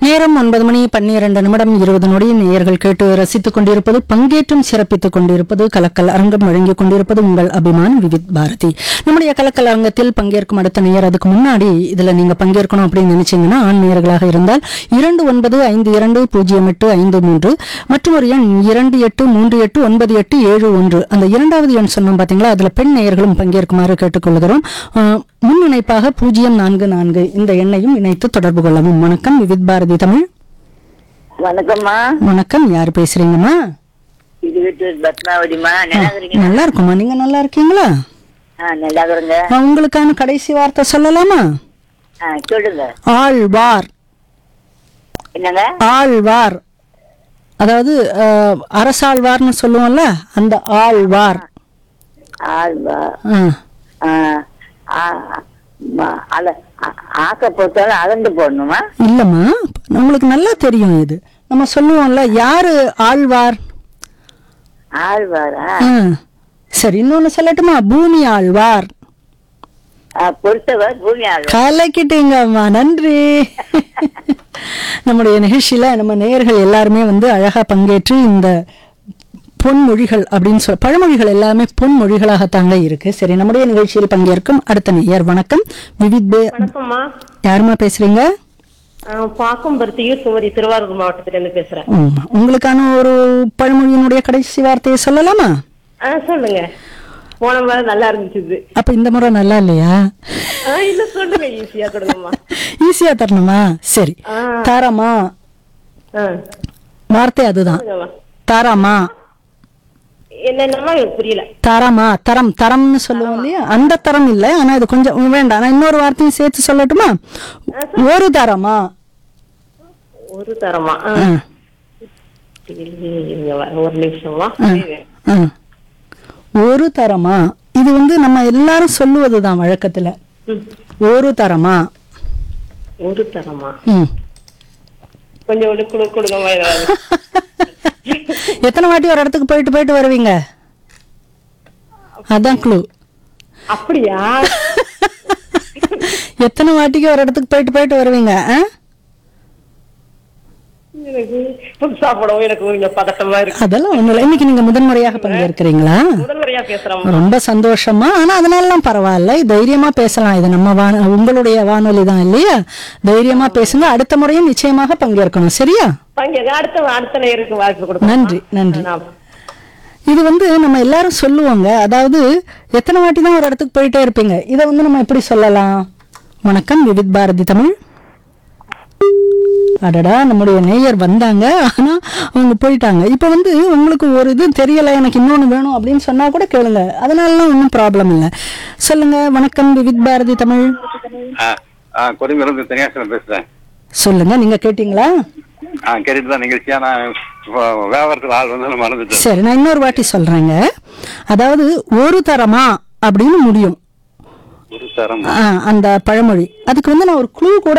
நேரம் ஒன்பது மணி பன்னிரண்டு நிமிடம் இருபது நொடி நேயர்கள் கேட்டு ரசித்துக் கொண்டிருப்பது பங்கேற்றும் சிறப்பித்துக் கொண்டிருப்பது கலக்கல் அரங்கம் வழங்கிக் கொண்டிருப்பது உங்கள் அபிமான் விவித் பாரதி நம்முடைய கலக்கல் அரங்கத்தில் பங்கேற்கும் அடுத்த நேயர் அதுக்கு முன்னாடி இதுல நீங்க பங்கேற்கணும் அப்படின்னு நினைச்சீங்கன்னா ஆண் நேயர்களாக இருந்தால் இரண்டு ஒன்பது ஐந்து இரண்டு பூஜ்ஜியம் எட்டு ஐந்து மூன்று மற்றும் ஒரு எண் இரண்டு எட்டு மூன்று எட்டு ஒன்பது எட்டு ஏழு ஒன்று அந்த இரண்டாவது எண் சொன்னோம் பாத்தீங்களா அதுல பெண் நேயர்களும் பங்கேற்குமாறு கேட்டுக்கொள்கிறோம் அஹ், முன் இணைப்பாக பூஜ்ஜியம் நான்கு நான்கு இந்த எண்ணையும் இணைத்து தொடர்பு கொள்ளவும் வணக்கம் விவித் பாரதி தமிழ் வணக்கம்மா வணக்கம் யார் பேசுறீங்கம்மா இது வீட்டு பத்மாவதிமா நல்லா இருக்கிறீங்க நல்லா இருக்குமா நீங்க நல்லா இருக்கீங்களா ஆ நல்லா இருக்கிறேங்க நான் உங்களுக்கான கடைசி வார்த்தை சொல்லலாமா ஆ சொல்லுங்க ஆழ்வார் என்னங்க ஆழ்வார் அதாவது அஹ், அரசாழ்வார்னு சொல்லுவோம்ல அந்த ஆழ்வார் ஆல்வா ஆ. ஆ ஆ, ம- அல ஆ- ஆக்க பொறுத்தாலும் அளந்து போடணுமா இல்லம்மா உங்களுக்கு நல்லா தெரியும் இது நம்ம சொல்லுவோம்ல யாரு ஆழ்வார் ஆழ்வாரா ஆ. சரி இன்னொன்னு சொல்லட்டுமா பூமி ஆழ்வார் ஆ, பொறுத்தவர் பூமி ஆழ்வார் கலக்கிட்டீங்கம்மா நன்றி நம்முடைய நிகழ்ச்சியில நம்ம நேயர்கள் எல்லாருமே வந்து அழகா பங்கேற்று இந்த பொன்மொழிகள் அப்படின்னு சொல் பழமொழிகள் எல்லாமே பொன்மொழிகளாகத்தாங்க இருக்கு சரி நம்முடைய நிகழ்ச்சியில் பங்கேற்கும் அடுத்த நேயர் வணக்கம் விவித் பே வணக்கம்மா யாருமா பேசுறீங்க ஆஹ் பாக்கம்பருத்தியூர் சுமதி திருவாரூர் மாவட்டத்துல இருந்து பேசுறேன் ம், உங்களுக்கான ஒரு பழமொழியினுடைய கடைசி வார்த்தையை சொல்லலாமா ஆ சொல்லுங்க போன முறை நல்லா இருந்துச்சு இது அப்ப இந்த முறை நல்லா இல்லையா ஆ, இல்ல சொல்லுங்க ஈஸியா கொடுங்கம்மா ஈஸியா தரணுமா சரி ஆ. தாராமா ஆ, வார்த்தை அதுதான் சொல்லுங்கம்மா. தாராமா என்னென்னமா எனக்கு புரியல தரமா தரம் தரம்னு சொல்லுவோம் இல்லையா அந்த தரம் இல்ல ஆனா இது கொஞ்சம் வேண்டாம் நான் இன்னொரு வார்த்தையும் சேர்த்து சொல்லட்டுமா ஒரு தரமா ஒரு தரமா ஆ. ஆ, இருங்க வர- ஒரு நிமிஷமா ஆ, ஆ. ஒரு தரமா இது வந்து நம்ம எல்லாரும் சொல்லுவதுதான் வழக்கத்துல ம், ஒரு தரமா ஒரு தரமா ம். கொஞ்சம் ஒரு குடு கொடுங்கம்மா ஏதாவது. எத்தனை வாட்டி ஒரு இடத்துக்கு போயிட்டு போயிட்டு வருவீங்க அதான் க்ளூ அப்படியா எத்தனை வாட்டிக்கு ஒரு இடத்துக்கு போயிட்டு போயிட்டு வருவீங்க ஆ? எனக்கு புதுசா போடவும் எனக்கு கொஞ்சம் பதட்டமா இருக்கு அதெல்லாம் ஒண்ணு இல்லை இன்னைக்கு நீங்க முதன்முறையாக பங்கேற்கிறீங்களா முதல் முறையா பேசுறோம் ரொம்ப சந்தோஷமா ஆனா அதனாலலாம் பரவாயில்ல தைரியமா பேசலாம் இது நம்ம வான உங்களுடைய வானொலி தான் இல்லையா தைரியமா பேசுங்க அடுத்த முறையும் நிச்சயமாக பங்கேற்கணும் சரியா பங்க அடுத்த அடுத்த நேருக்கு வாய்ப்பு கொடுங்க நன்றி நன்றி இது வந்து நம்ம எல்லாரும் சொல்லுவாங்க அதாவது எத்தனை வாட்டி தான் ஒரு இடத்துக்கு போயிட்டே இருப்பீங்க இதை வந்து நம்ம எப்படி சொல்லலாம் வணக்கம் விவித் பாரதி தமிழ் அடடா நம்முடைய நேயர் வந்தாங்க ஆனா அவங்க போயிட்டாங்க இப்ப வந்து உங்களுக்கு ஒரு இது தெரியல எனக்கு இன்னொன்னு வேணும் அப்படின்னு சொன்னா கூட கேளுங்க அதனாலலாம் ஒன்றும் ப்ராப்ளம் இல்லை சொல்லுங்க வணக்கம் விவித் பாரதி தமிழ் ஆ ஆ கொடுங்கிருந்து தனியாசனம் பேசுறேன் சொல்லுங்க நீங்க கேட்டீங்களா ஆ கேட்டுட்டு தான் நிகழ்ச்சியா நான் இப்போ வியாபாரத்தில் ஆள் வந்து நான் மறந்துட்டேன் சரி நான் இன்னொரு வாட்டி சொல்றேங்க அதாவது ஒரு தரமா அப்படின்னு முடியும் ஒரு தரம் ஆ, அந்த பழமொழி அதுக்கு வந்து நான் ஒரு க்ளூ கூட